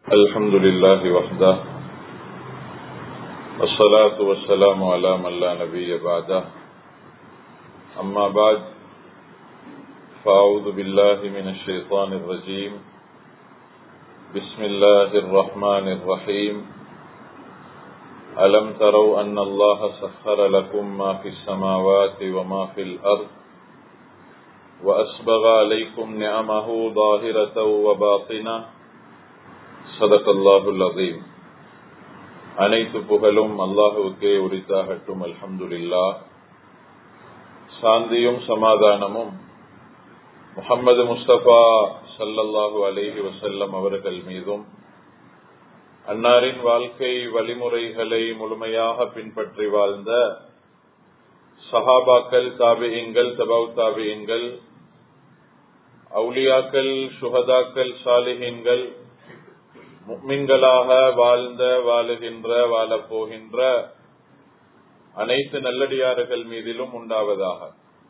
الحمد لله وحده والصلاة والسلام على من لا نبي بعده أما بعد فأعوذ بالله من الشيطان الرجيم بسم الله الرحمن الرحيم ألم تروا أن الله سخر لكم ما في السماوات وما في الأرض وأسبغ عليكم نعمه ظاهرة وباطنة صدق الله العظيم அனைத்து புகழும் அல்லாஹுக்கே உரித்தாகட்டும் அல்ஹம்துலில்லா சாந்தியும் சமாதானமும் முகமது முஸ்தபா சல்லல்லாஹு அலைஹி வசல்லம் அவர்கள் மீதும் அன்னாரின் வாழ்க்கை வழிமுறைகளை முழுமையாக பின்பற்றி வாழ்ந்த சஹாபாக்கள் தாபியங்கள் தபவ் தாபியங்கள் அவுலியாக்கள் சுகதாக்கள் சாலிஹீன்கள் முக்மின்களாக வாழ்ந்த வாழுகின்ற வாழப்போகின்ற அனைத்து நல்லடியார்கள் மீதிலும் உண்டாவதாக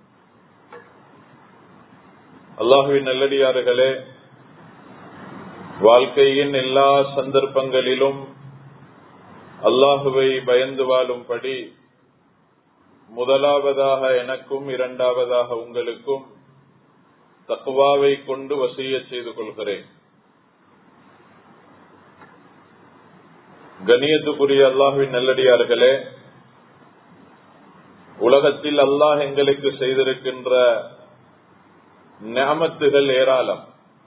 அல்லாஹுவின் நல்லடியார்களே வாழ்க்கையின் எல்லா சந்தர்ப்பங்களிலும் அல்லாஹுவை பயந்து வாழும்படி முதலாவதாக எனக்கும் இரண்டாவதாக உங்களுக்கும் தக்குவாவை கொண்டு வசிய செய்து கொள்கிறேன் கணியத்துக்குரிய அல்லாஹுவின் நல்லடியார்களே உலகத்தில் அல்லாஹ் எங்களுக்கு செய்திருக்கின்ற ஞாமத்துகள் ஏராளம்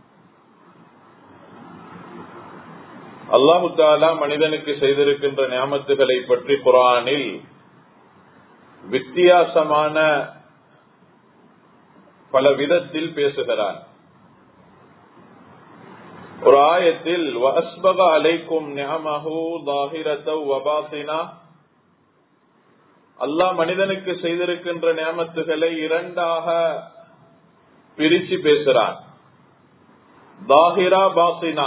அல்லாஹு தாலா மனிதனுக்கு செய்திருக்கின்ற ஞாமத்துகளை பற்றி குரானில் வித்தியாசமான பல விதத்தில் பேசுகிறான் ஒரு ஆயத்தில் வஸ்பக அலைக்கும் ஞாமஹு தாஹிரத்தவ் வபாசினா அல்லாஹ் மனிதனுக்கு செய்திருக்கின்ற நியமத்துகளை இரண்டாக பிரிச்சு பேசுறான் தாஹிரா பாசினா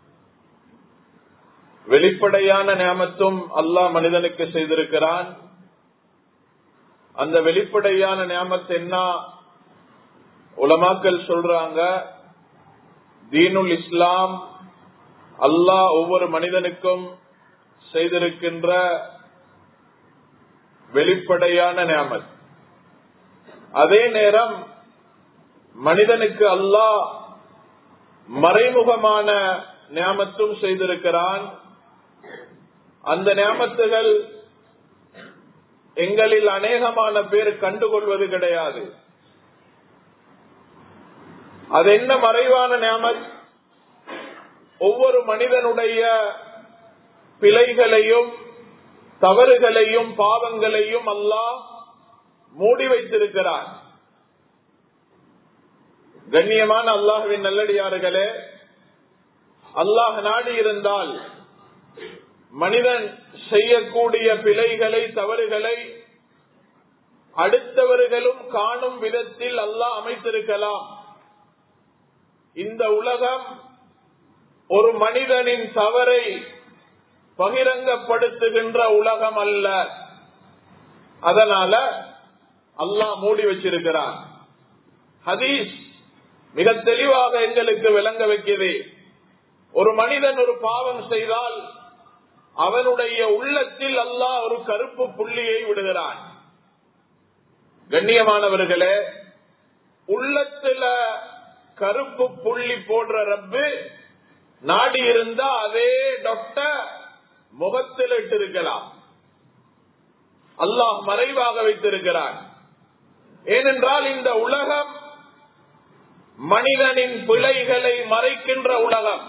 வெளிப்படையான நியமத்தும் அல்லாஹ் மனிதனுக்கு செய்திருக்கிறான் அந்த வெளிப்படையான நியமத்து என்ன உலமாக்கள் சொல்றாங்க தீனுல் இஸ்லாம் அல்லாஹ் ஒவ்வொரு மனிதனுக்கும் செய்திருக்கின்ற வெளிப்படையான நியமத் அதே நேரம் மனிதனுக்கு அல்லாஹ் மறைமுகமான நியமத்தும் செய்திருக்கிறான் அந்த நியமத்துகள் எங்களில் அநேகமான பேர் கண்டுகொள்வது கிடையாது அது என்ன மறைவான நியமத் ஒவ்வொரு மனிதனுடைய பிழைகளையும் தவறுகளையும் பாவங்களையும் அல்லாஹ் மூடி வைத்திருக்கிறான் கண்ணியமான அல்லாஹுவின் நல்லடியார்களே அல்லாஹ் நாடி இருந்தால் மனிதன் செய்யக்கூடிய பிழைகளை தவறுகளை அடுத்தவர்களும் காணும் விதத்தில் அல்லாஹ் அமைத்திருக்கலாம் இந்த உலகம் ஒரு மனிதனின் தவறை பகிரங்கப்படுத்துகின்ற உலகம் அல்ல அதனால அல்லாஹ் மூடி வச்சிருக்கிறான் ஹதீஸ் மிக தெளிவாக எங்களுக்கு விளங்க வைக்கிறது ஒரு மனிதன் ஒரு பாவம் செய்தால் அவனுடைய உள்ளத்தில் அல்லாஹ் ஒரு கருப்பு புள்ளியை விடுகிறான் கண்ணியமானவர்களே உள்ளத்துல கருப்பு புள்ளி போடுற ரப்பு நாடி இருந்தா அதே டாக்டர் முகத்தில் இட்டிருக்கலாம் அல்லாஹ் மறைவாக வைத்திருக்கிறான் ஏனென்றால் இந்த உலகம் மனிதனின் பிழைகளை மறைக்கின்ற உலகம்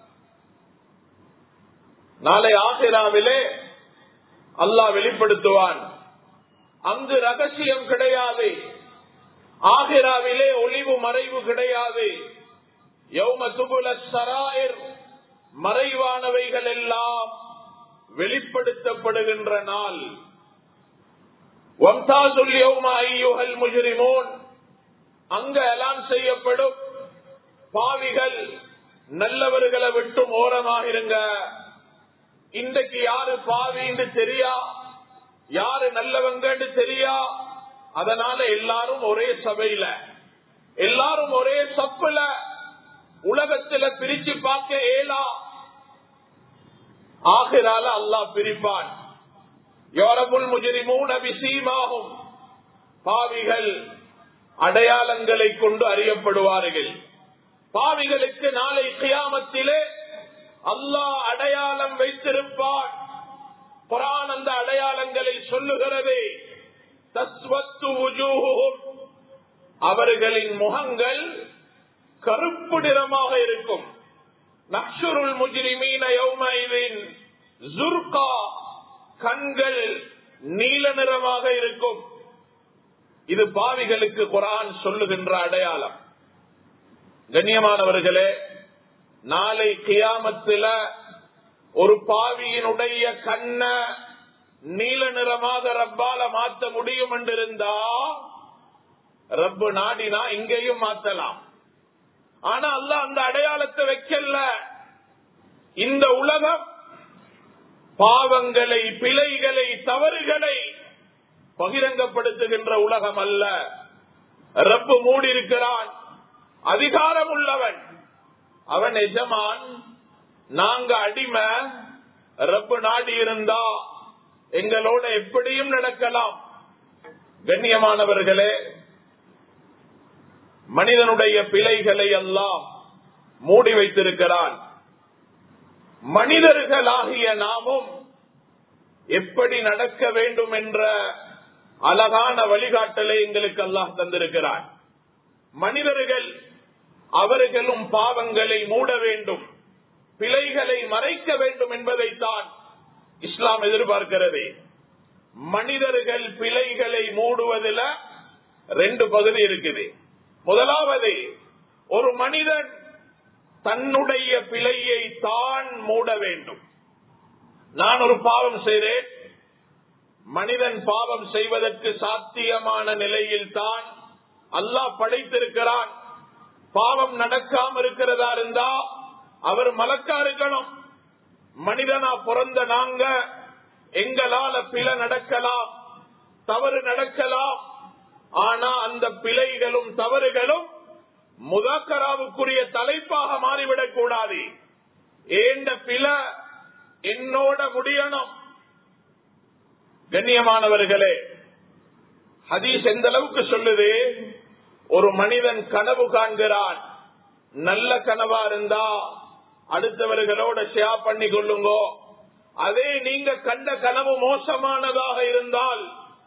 நாளை ஆசிராவிலே அல்லாஹ் வெளிப்படுத்துவான் அங்கு ரகசியம் கிடையாது ஆகிராவிலே ஒளிவு மறைவு கிடையாது யௌம துகுல சராயர் மறைவானவைகள் எல்லாம் வெளிப்படுத்தப்படுகின்ற நாள் அங்க எல்லாம் செய்யப்படும் பாவிகள் நல்லவர்களை விட்டும் ஓரமாக இருங்க இன்றைக்கு யாரு பாவின்னு தெரியா யாரு நல்லவங்கன்னு தெரியா அதனால எல்லாரும் ஒரே சபையில எல்லாரும் ஒரே சப்புல உலகத்துல பிரிச்சு பார்க்க ஏலா ஆகிரால அல்லாஹ் பிரிப்பான் யோரபுல் முஜரிமூன விசீமாகும் பாவிகள் அடையாளங்களை கொண்டு அறியப்படுவார்கள் பாவிகளுக்கு நாளை கியாமத்திலே அல்லாஹ் அடையாளம் வைத்திருப்பான் குரான் அந்த அடையாளங்களை சொல்லுகிறது தஸ்வத்து உஜூஹும் அவர்களின் முகங்கள் கருப்பு நிறமாக இருக்கும் நக்ஷுருல் முஜ்ரிமீன யௌமைதின் ஜுர்கா கண்கள் நீல நிறமாக இருக்கும் இது பாவிகளுக்கு குரான் சொல்லுகின்ற அடையாளம் கண்ணியமானவர்களே நாளை கியாமத்தில ஒரு பாவியினுடைய கண்ண நீல நிறமாக ரப்பால மாற்ற முடியும் என்றிருந்தா ரப்பு நாடினா இங்கேயும் மாத்தலாம் ஆனா அல்ல அந்த அடையாளத்தை வைக்கல இந்த உலகம் பாவங்களை பிழைகளை தவறுகளை பகிரங்கப்படுத்துகின்ற உலகம் அல்ல ரப்பு மூடி இருக்கிறான் அதிகாரம் உள்ளவன் அவன் எஜமான் நாங்க அடிமை ரப்பு நாடி இருந்தா எங்களோட எப்படியும் நடக்கலாம் கண்ணியமானவர்களே மனிதனுடைய பிழைகளை எல்லாம் மூடி வைத்திருக்கிறான் மனிதர்களாகிய நாமும் எப்படி நடக்க வேண்டும் என்ற அழகான வழிகாட்டலை எங்களுக்கு அல்லாஹ் தந்திருக்கிறான் மனிதர்கள் அவர்களும் பாவங்களை மூட வேண்டும் பிழைகளை மறைக்க வேண்டும் என்பதைத்தான் இஸ்லாம் எதிர்பார்க்கிறது மனிதர்கள் பிழைகளை மூடுவதில் ரெண்டு பகுதி இருக்குது முதலாவது ஒரு மனிதன் தன்னுடைய பிழையை தான் மூட வேண்டும் நான் ஒரு பாவம் செய்தேன் மனிதன் பாவம் செய்வதற்கு சாத்தியமான நிலையில் தான் அல்லாஹ் படைத்திருக்கிறான் பாவம் நடக்காம இருக்கிறதா இருந்தா அவர் மலக்கா இருக்கணும் மனிதனா பிறந்த நாங்க எங்களால பிழை நடக்கலாம் தவறு நடக்கலாம் ஆனா அந்த பிழைகளும் தவறுகளும் முதாக்கராவுக்குரிய தலைப்பாக மாறிவிடக் கூடாது ஏண்ட பிழை என்னோட முடியணும் கண்ணியமானவர்களே ஹதீஸ் எந்த அளவுக்கு சொல்லுது ஒரு மனிதன் கனவு காண்கிறான் நல்ல கனவா இருந்தா அடுத்தவர்களோட ஷேர் பண்ணி கொள்ளுங்கோ அதே நீங்க கண்ட கனவு மோசமானதாக இருந்தால்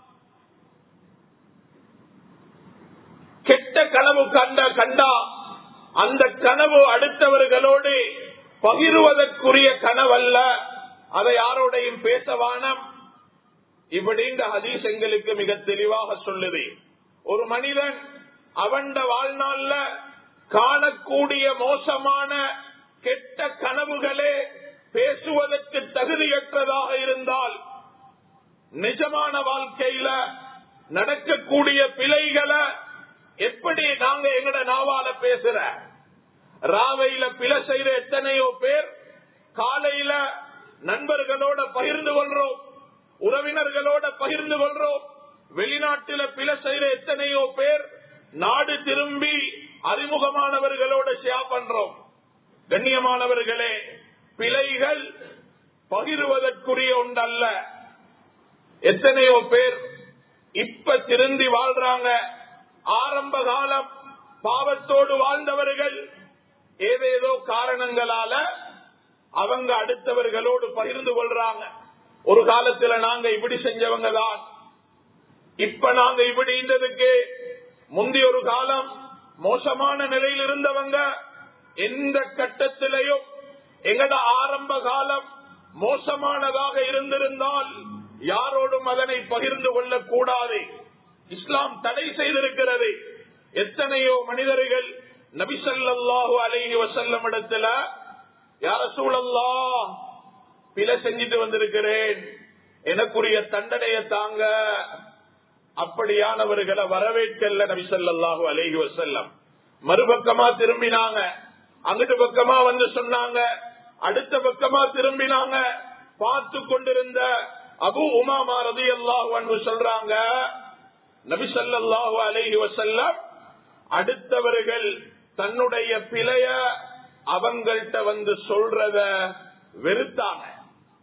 கெட்ட கனவு கண்ட கண்டா அந்த கனவு அடுத்தவர்களோடு பகிர்வதற்குரிய கனவல்ல அதை யாரோடையும் பேசவானம் இப்படி இந்த ஹதீஸ் எங்களுக்கு மிக தெளிவாக சொல்லுது ஒரு மனிதன் அவன் வாழ்நாள்ல காணக்கூடிய மோசமான கெட்ட கனவுகளே பேசுவதற்கு தகுதியற்றதாக இருந்தால் நிஜமான வாழ்க்கையில நடக்கக்கூடிய பிழைகளை எப்படி நாங்க எங்கட நாவால பேசுற ராவையில பிழை செய்யற எத்தனையோ பேர் காலையில நண்பர்களோட பகிர்ந்து கொள்றோம் உறவினர்களோட பகிர்ந்து கொள்றோம் வெளிநாட்டில பிழை செய்யற எத்தனையோ பேர் நாடு திரும்பி அறிமுகமானவர்களோட ஷேர் பண்றோம் கண்ணியமானவர்களே பிழைகள் பகிர்வதற்குரிய ஒன்றல்ல எத்தனையோ பேர் இப்ப திருந்தி வாழ்றாங்க ஆரம்ப காலம் பாவத்தோடு வாழ்ந்தவர்கள் ஏதேதோ காரணங்களால அவங்க அடுத்தவர்களோடு பகிர்ந்து கொள்றாங்க ஒரு காலத்துல நாங்க இப்படி செஞ்சவங்க தான் இப்ப நாங்க இப்படி இருந்ததுக்கு முந்தைய ஒரு காலம் மோசமான நிலையில் இருந்தவங்க எந்த கட்டத்திலையும் எங்கட ஆரம்ப காலம் மோசமானதாக இருந்திருந்தால் யாரோடும் அதனை பகிர்ந்து கொள்ளக் கூடாது இஸ்லாம் தடை செய்திருக்கிறது எத்தனையோ மனிதர்கள் நபிசல்லாஹு அலைஹி வசல்லம் இடத்துல யார சூழல்லா பிழை செஞ்சிட்டு வந்திருக்கிறேன் எனக்குரிய தண்டனையை தாங்க அப்படியானவர்களை வரவேற்கல்ல நபிசல்லாஹு அலைஹி வசல்லம் மறுபக்கமா திரும்பினாங்க அங்கிட்டு பக்கமா வந்து சொன்னாங்க அடுத்த பக்கமா திரும்பினாங்க பார்த்து கொண்டிருந்த அபு உமாமா ரதி அல்லாஹு சொல்றாங்க நபிசல்லாஹு அலைஹி வசல்லம் அடுத்தவர்கள் தன்னுடைய பிழைய அவங்கள்ட்ட வந்து சொல்றத வெறுத்தாங்க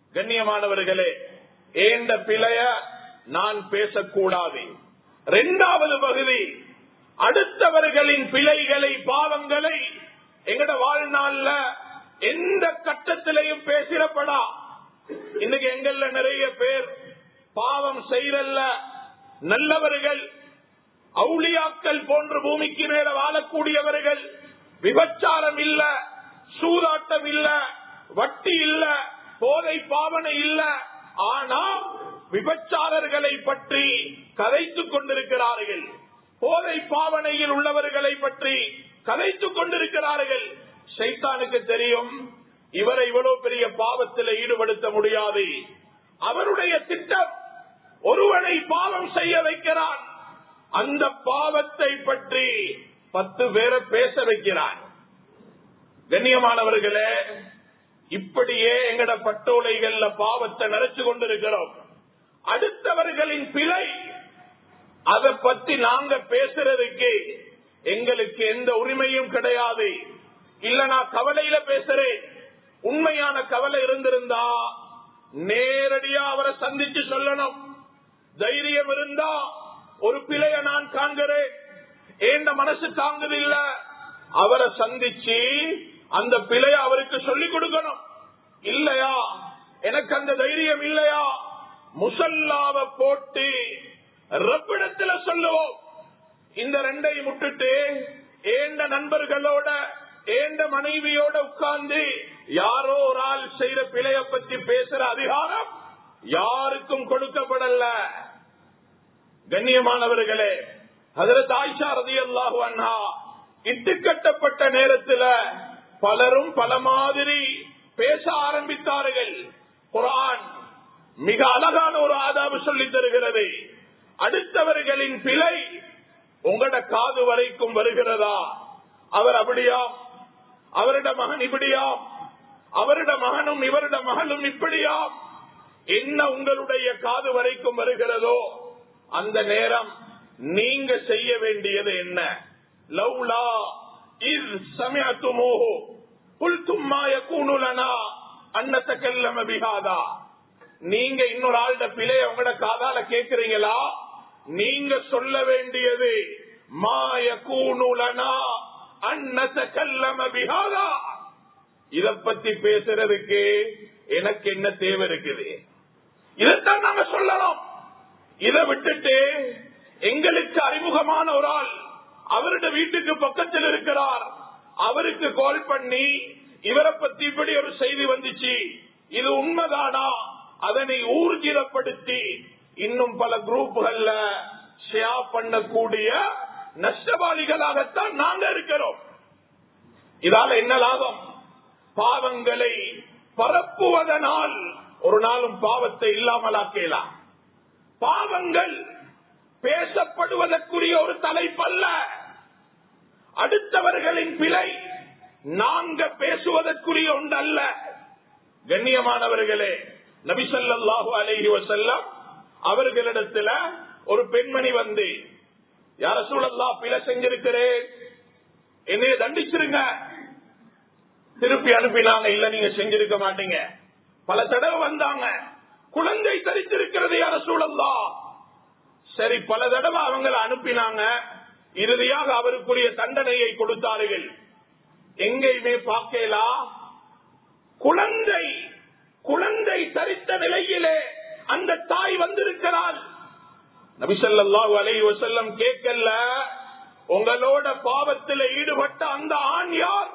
கண்ணியமானவர்களே ஏண்ட பிழைய நான் பேசக்கூடாது இரண்டாவது பகுதி அடுத்தவர்களின் பிழைகளை பாவங்களை எங்கட வாழ்நாள்ல எந்த கட்டத்திலையும் பேசிடப்படா இன்னைக்கு எங்கள்ல நிறைய பேர் பாவம் செய்யறல்ல நல்லவர்கள் அவுளியாக்கள் போன்ற பூமிக்கு மேல வாழக்கூடியவர்கள் விபச்சாரம் இல்ல சூதாட்டம் இல்ல வட்டி இல்ல போதை பாவனை இல்ல ஆனா விபச்சாரர்களை பற்றி கதைத்துக் கொண்டிருக்கிறார்கள் போதை பாவனையில் உள்ளவர்களை பற்றி கதைத்துக் கொண்டிருக்கிறார்கள் சைத்தானுக்கு தெரியும் இவரை இவ்வளவு பெரிய பாவத்தில் ஈடுபடுத்த முடியாது அவருடைய திட்டம் ஒருவனை பாவம் செய்ய வைக்கிறான் அந்த பாவத்தை பற்றி பத்து பேரை பேச வைக்கிறான் கண்ணியமானவர்களே இப்படியே எங்கட பட்டோலைகள்ல பாவத்தை நிறைச்சு கொண்டிருக்கிறோம் அடுத்தவர்களின் பிழை அதை பத்தி நாங்க பேசுறதுக்கு எங்களுக்கு எந்த உரிமையும் கிடையாது இல்ல நான் கவலையில பேசுறேன் உண்மையான கவலை இருந்திருந்தா நேரடியா அவரை சந்திச்சு சொல்லணும் தைரியம் இருந்தா ஒரு பிழைய நான் காண்கிறேன் ஏண்ட மனசு தாங்குதில்ல அவரை சந்திச்சு அந்த பிழைய அவருக்கு சொல்லிக் கொடுக்கணும் இல்லையா எனக்கு அந்த தைரியம் இல்லையா முசல்லாவ போட்டு ரப்பிடத்துல சொல்லுவோம் இந்த ரெண்டையும் விட்டுட்டு ஏண்ட நண்பர்களோட ஏண்ட மனைவியோட உட்கார்ந்து யாரோ ஒரு ஆள் செய்யற பிழைய பத்தி பேசுற அதிகாரம் யாருக்கும் கொடுக்கப்படல கண்ணியமானவர்களே அதற்கு ஆயிஷா ரதி அல்லாஹு அண்ணா இட்டுக்கட்டப்பட்ட நேரத்துல பலரும் பல மாதிரி பேச ஆரம்பித்தார்கள் குரான் மிக அழகான ஒரு ஆதாபு சொல்லி தருகிறது அடுத்தவர்களின் பிழை உங்களோட காது வரைக்கும் வருகிறதா அவர் அப்படியா அவருட மகன் இப்படியா அவருட மகனும் இவருட மகளும் இப்படியா என்ன உங்களுடைய காது வரைக்கும் வருகிறதோ அந்த நேரம் நீங்க செய்ய வேண்டியது என்ன லவ்லா இஸ் சமயத்துமோ புல்தும்மா யகூனுலனா அன்னத்தக்கல்லம பிகாதா நீங்க இன்னொரு ஆள்கிட்ட பிழைய உங்களோட காதால கேக்குறீங்களா நீங்க சொல்ல வேண்டியது மாய கூணுலனா அன்னத்தக்கல்லம பிகாதா இத பத்தி பேசுறதுக்கு எனக்கு என்ன தேவை இருக்குது இதைத்தான் நாங்க சொல்லணும் இதை விட்டுட்டு எங்களுக்கு அறிமுகமான ஒரு ஆள் அவருடைய வீட்டுக்கு பக்கத்தில் இருக்கிறார் அவருக்கு கால் பண்ணி இவரை பத்தி இப்படி ஒரு செய்தி வந்துச்சு இது உண்மைதானா அதனை ஊர்ஜிதப்படுத்தி இன்னும் பல குரூப்புகள்ல ஷேர் பண்ணக்கூடிய நஷ்டவாளிகளாகத்தான் நாங்க இருக்கிறோம் இதால என்ன லாபம் பாவங்களை பரப்புவதனால் ஒரு நாளும் பாவத்தை இல்லாமலாக்கலாம் பாவங்கள் பேசப்படுவதற்குரிய ஒரு தலைப்பல்ல அடுத்தவர்களின் பிழை நாங்க பேசுவதற்குரிய ஒன்றல்ல கண்ணியமானவர்களே நபிசல்லாஹு அலஹி வசல்லம் அவர்களிடத்துல ஒரு பெண்மணி வந்து யார சூழல்லா பிழை செஞ்சிருக்கிறேன் என்னைய தண்டிச்சிருங்க திருப்பி அனுப்பினாங்க இல்ல நீங்க செஞ்சிருக்க மாட்டீங்க பல தடவை வந்தாங்க குழந்தை தரித்திருக்கிறது யார சூழல்லா சரி பல தடவை அவங்கள அனுப்பினாங்க இறுதியாக அவருக்குரிய தண்டனையை கொடுத்தார்கள் எங்கேயுமே பார்க்கலாம் குழந்தை குழந்தை தரித்த நிலையிலே அந்த தாய் வந்திருக்கிறாள் நபிசல்லாஹு அலை வசல்லம் கேட்கல உங்களோட பாவத்தில் ஈடுபட்ட அந்த ஆண் யார்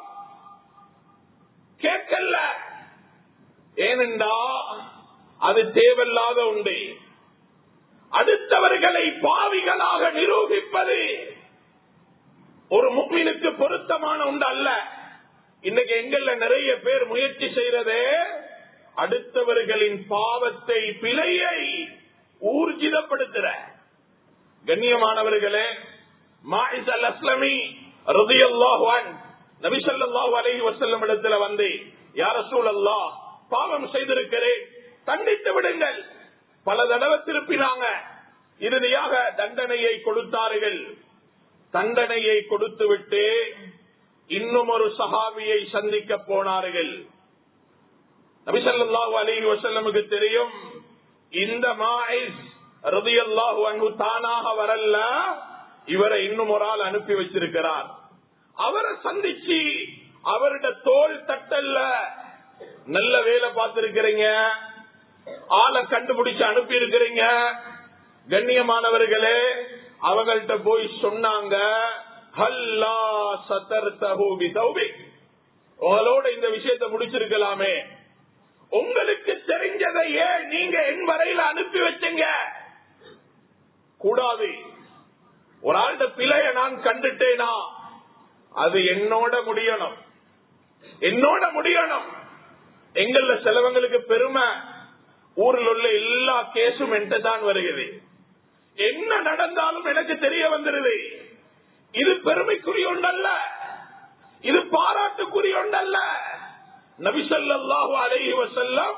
கேட்கல ஏனென்றா அது தேவையில்லாத உண்டு அடுத்தவர்களை பாவிகளாக நிரூபிப்பது ஒரு முக்மீனுக்கு பொருத்தமான உண்டு அல்ல இன்னைக்கு எங்கள்ல நிறைய பேர் முயற்சி செய்யறதே அடுத்தவர்களின் பாவத்தை பிழையை ஊர்ஜிதப்படுத்துற கண்ணியமானவர்களே மாயிஸ் அல் அஸ்லமி ரதியல்லாஹு நபிசல்லாஹு அலஹி வசல்லம் இடத்துல வந்து யார சூழல்லா பாவம் செய்திருக்கிறேன் தண்டித்து விடுங்கள் பல தடவை திருப்பினாங்க இறுதியாக தண்டனையை கொடுத்தார்கள் தண்டனையை கொடுத்து விட்டு இன்னும் ஒரு சஹாபியை சந்திக்க போனார்கள் நபிசல்லாஹு அலைஹி வசல்லமுக்கு தெரியும் இந்த மாயிஸ் ரதியல்லாஹு அன்பு தானாக வரல இவரை இன்னும் ஒரு ஆள் அனுப்பி வச்சிருக்கிறார் அவரை சந்திச்சு அவருடைய தோல் தட்டல்ல நல்ல வேலை பார்த்திருக்கிறீங்க ஆளை கண்டுபிடிச்சு அனுப்பி இருக்கிறீங்க கண்ணியமானவர்களே அவங்கள்ட்ட போய் சொன்னாங்க ஹல்லா சத்தர் தஹூபி தௌபி உங்களோட இந்த விஷயத்தை முடிச்சிருக்கலாமே உங்களுக்கு தெரிஞ்சதை ஏன் நீங்க என் வரையில அனுப்பி வச்சீங்க கூடாது ஒரு ஆள்கிட்ட பிழைய நான் கண்டுட்டேனா அது என்னோட முடியணும் என்னோட முடியணும் எங்கள செலவங்களுக்கு பெருமை ஊரில் உள்ள எல்லா கேஸும் என்கிட்ட தான் வருகிறது என்ன நடந்தாலும் எனக்கு தெரிய வந்துருது இது பெருமைக்குரிய ஒன்றல்ல இது பாராட்டுக்குரிய ஒன்றல்ல நபிசல்லாஹு அலைஹி வசல்லம்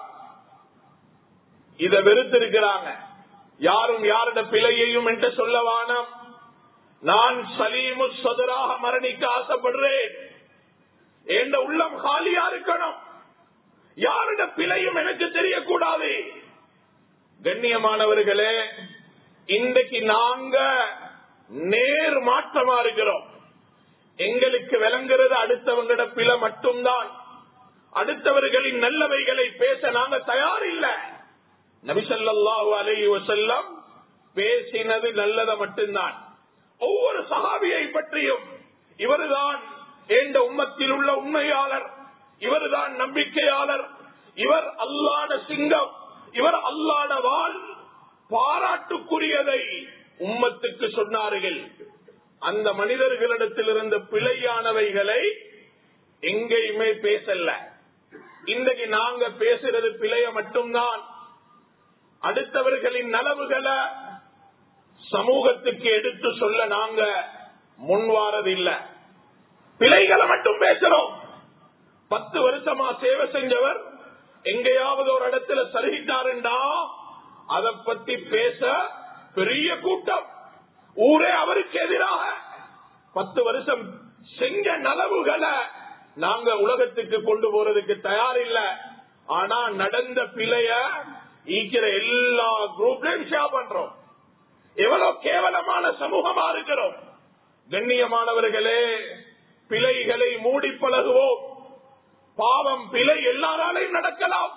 இத வெறுத்திருக்கிறாங்க யாரும் யாருட பிழையையும் என்று சொல்ல வானம் நான் சலீமு சதுராக மரணிக்க ஆசைப்படுறேன் என்ற உள்ளம் காலியா இருக்கணும் யாருட பிழையும் எனக்கு தெரியக்கூடாது கண்ணியமானவர்களே இன்றைக்கு நாங்க நேர் மாற்றமா இருக்கிறோம் எங்களுக்கு விளங்குறது அடுத்தவங்களோட பிழை மட்டும்தான் அடுத்தவர்களின் நல்லவைகளை பேச நாங்க தயார் இல்ல நபிசல்லாஹு அலைஹி வசல்லம் பேசினது நல்லதை மட்டும்தான் ஒவ்வொரு சகாபியை பற்றியும் இவருதான் எந்த உம்மத்தில் உள்ள உண்மையாளர் இவர்தான் நம்பிக்கையாளர் இவர் அல்லாட சிங்கம் இவர் அல்லாட வாழ் பாராட்டுக்குரியதை உம்மத்துக்கு சொன்னார்கள் அந்த மனிதர்களிடத்தில் இருந்த பிழையானவைகளை எங்கேயுமே பேசல இன்றைக்கு நாங்க பேசுறது பிழைய மட்டும்தான் அடுத்தவர்களின் நலவுகளை சமூகத்துக்கு எடுத்து சொல்ல நாங்க முன்வாரதில்ல பிழைகளை மட்டும் பேசுறோம் பத்து வருஷமா சேவை செஞ்சவர் எங்கேயாவது ஒரு இடத்துல சருகிட்டாருண்டா அதை பத்தி பேச பெரிய கூட்டம் ஊரே அவருக்கு எதிராக பத்து வருஷம் செஞ்ச நலவுகளை நாங்க உலகத்துக்கு கொண்டு போறதுக்கு தயார் இல்ல ஆனா நடந்த பிழைய ஈக்கிற எல்லா குரூப்லயும் ஷேர் பண்றோம் எவ்வளவு கேவலமான சமூகமா இருக்கிறோம் கண்ணியமானவர்களே பிழைகளை மூடி பழகுவோம் பாவம் பிழை எல்லாராலையும் நடக்கலாம்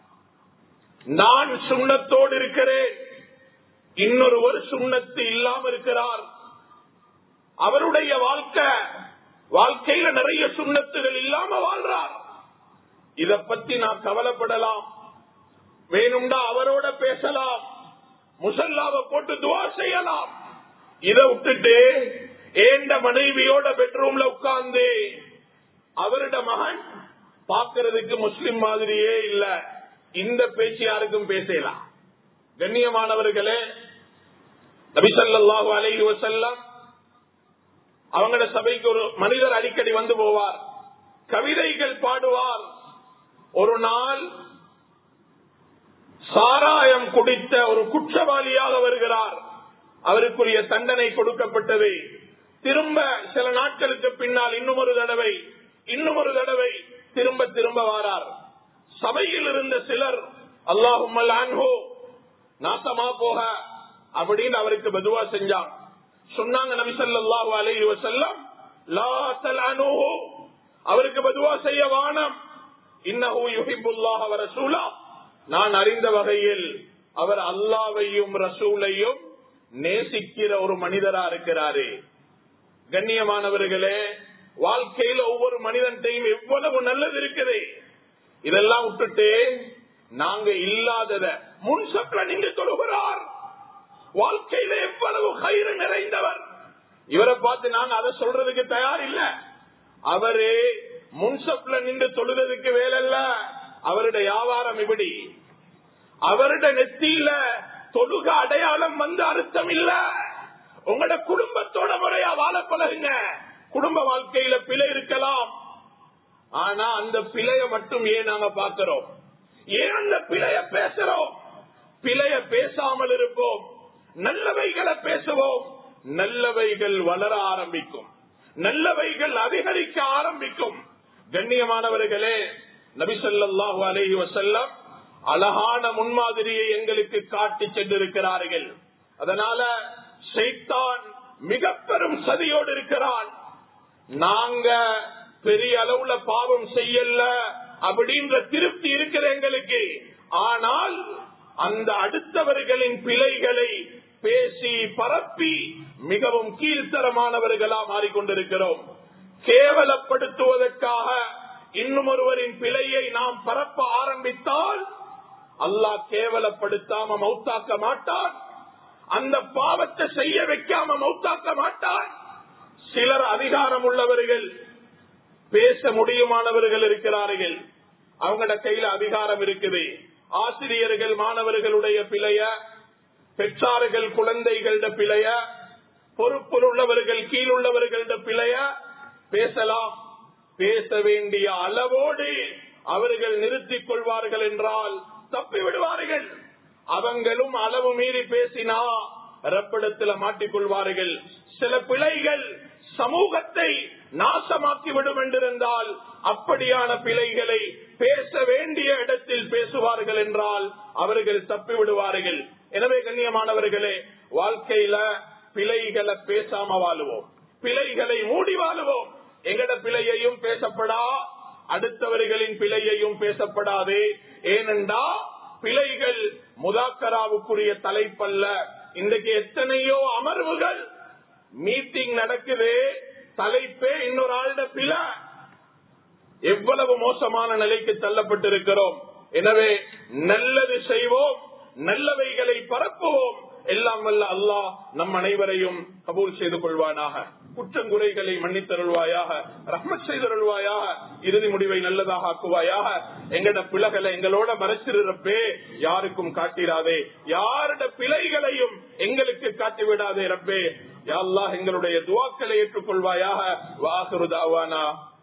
நான் சுண்ணத்தோடு இருக்கிறேன் இன்னொரு ஒரு சுண்ணத்து இல்லாம இருக்கிறார் அவருடைய வாழ்க்கை வாழ்க்கையில நிறைய சுண்ணத்துகள் இல்லாம வாழ்றார் இத பத்தி நான் கவலைப்படலாம் வேணும்டா அவரோட பேசலாம் முசல்லாவை போட்டு துவா செய்யலாம் இதை விட்டுட்டு ஏண்ட மனைவியோட பெட்ரூம்ல உட்கார்ந்து அவருட மகன் பாக்குறதுக்கு முஸ்லிம் மாதிரியே இல்ல இந்த பேச்சு யாருக்கும் பேசலாம் கண்ணியமானவர்களே நபிசல்லாஹு அலைஹி வசல்லம் அவங்களோட சபைக்கு ஒரு மனிதர் அடிக்கடி வந்து போவார் கவிதைகள் பாடுவார் ஒரு நாள் சாராயம் குடித்த ஒரு குற்றவாளியாக வருகிறார் அவருக்குரிய தண்டனை கொடுக்கப்பட்டது திரும்ப சில நாட்களுக்கு பின்னால் இன்னும் ஒரு தடவை இன்னும் ஒரு தடவை திரும்ப திரும்ப வாரார் சபையில் இருந்த சிலர் அல்லாஹும் நாசமா போக அப்படின்னு அவருக்கு பதுவா செஞ்சாங்க சொன்னாங்க நபிசல்லாஹு அலைஹி வசல்லம் லா தலனுஹு அவருக்கு பதுவா செய்ய வானம் இன்னஹு யுஹிப்புல்லாஹ வ ரசூலா நான் அறிந்த வகையில் அவர் அல்லாவையும் ரசூலையும் நேசிக்கிற ஒரு மனிதரா இருக்கிறாரு கண்ணியமானவர்களே வாழ்க்கையில ஒவ்வொரு மனிதன்டையும் எவ்வளவு நல்லது இருக்குது இதெல்லாம் விட்டுட்டு நாங்க இல்லாதத முன்சப்ல நீங்க தொழுகிறார் வாழ்க்கையில எவ்வளவு கயிறு நிறைந்தவர் இவரை பார்த்து நாங்க அதை சொல்றதுக்கு தயார் இல்ல அவரு முன்சப்ல நின்று தொழுறதுக்கு வேலைல்ல அவருடைய வியாபாரம் இப்படி அவருடைய நெத்தியில தொழுக அடையாளம் வந்து அர்த்தம் இல்ல உங்களோட குடும்பத்தோட முறையா வாழ பழகுங்க குடும்ப வாழ்க்கையில பிழை இருக்கலாம் ஆனா அந்த பிழைய மட்டும் ஏன் நாங்க பாக்கிறோம் ஏன் அந்த பிழைய பேசுறோம் பிழைய பேசாமல் இருப்போம் நல்லவைகளை பேசுவோம் நல்லவைகள் வளர ஆரம்பிக்கும் நல்லவைகள் அதிகரிக்க ஆரம்பிக்கும் கண்ணியமானவர்களே நபிசல்லாஹு அலேஹி வசல்லம் அழகான முன்மாதிரியை எங்களுக்கு காட்டி சென்றிருக்கிறார்கள் அதனால சைத்தான் மிக பெரும் சதியோடு இருக்கிறான் நாங்க பெரிய அளவுல பாவம் செய்யல அப்படின்ற திருப்தி இருக்கிற எங்களுக்கு ஆனால் அந்த அடுத்தவர்களின் பிழைகளை பேசி பரப்பி மிகவும் கீழ்த்தரமானவர்களா மாறிக்கொண்டிருக்கிறோம் கேவலப்படுத்துவதற்காக இன்னும் ஒருவரின் பிழையை நாம் பரப்ப ஆரம்பித்தால் அல்லாஹ் கேவலப்படுத்தாம மௌத்தாக்க மாட்டான் அந்த பாவத்தை செய்ய வைக்காம மௌத்தாக்க மாட்டான் சிலர் அதிகாரம் உள்ளவர்கள் பேச முடியுமானவர்கள் இருக்கிறார்கள் அவங்களோட கையில அதிகாரம் இருக்குது ஆசிரியர்கள் மாணவர்களுடைய பிழைய பெற்றார்கள் குழந்தைகள பிழைய பொறுப்பில் உள்ளவர்கள் கீழுள்ளவர்கள பிழைய பேசலாம் பேச வேண்டிய அளவோடு அவர்கள் நிறுத்திக் கொள்வார்கள் என்றால் தப்பி விடுவார்கள் அவங்களும் அளவு மீறி பேசினா ரப்பிடத்துல மாட்டிக்கொள்வார்கள் சில பிழைகள் சமூகத்தை நாசமாக்கி விடும் என்றிருந்தால் அப்படியான பிழைகளை பேச வேண்டிய இடத்தில் பேசுவார்கள் என்றால் அவர்கள் தப்பி விடுவார்கள் எனவே கண்ணியமானவர்களே வாழ்க்கையில பிழைகளை பேசாம வாழுவோம் பிழைகளை மூடி வாழுவோம் எங்கட பிழையையும் பேசப்படா அடுத்தவர்களின் பிழையையும் பேசப்படாது ஏனென்றா பிழைகள் முதாக்கராவுக்குரிய தலைப்பல்ல இன்றைக்கு எத்தனையோ அமர்வுகள் மீட்டிங் நடக்குது தலைப்பே இன்னொரு ஆளுட பிழை எவ்வளவு மோசமான நிலைக்கு தள்ளப்பட்டிருக்கிறோம் எனவே நல்லது செய்வோம் நல்லவைகளை பரப்புவோம் எல்லாம் வல்ல அல்லாஹ் நம் அனைவரையும் கபூல் செய்து கொள்வானாக குற்றங்குறைகளை மன்னித்தருள்வாயாக ரஹ்மத் செய்தருள்வாயாக இறுதி முடிவை நல்லதாக ஆக்குவாயாக எங்கட பிள்ளைகளை எங்களோட மறைச்சிருப்பே யாருக்கும் காட்டிடாதே யாருட பிழைகளையும் எங்களுக்கு காட்டிவிடாதே ரப்பே யாழ்லா எங்களுடைய துவாக்களை ஏற்றுக்கொள்வாயாக வாசுருதாவானா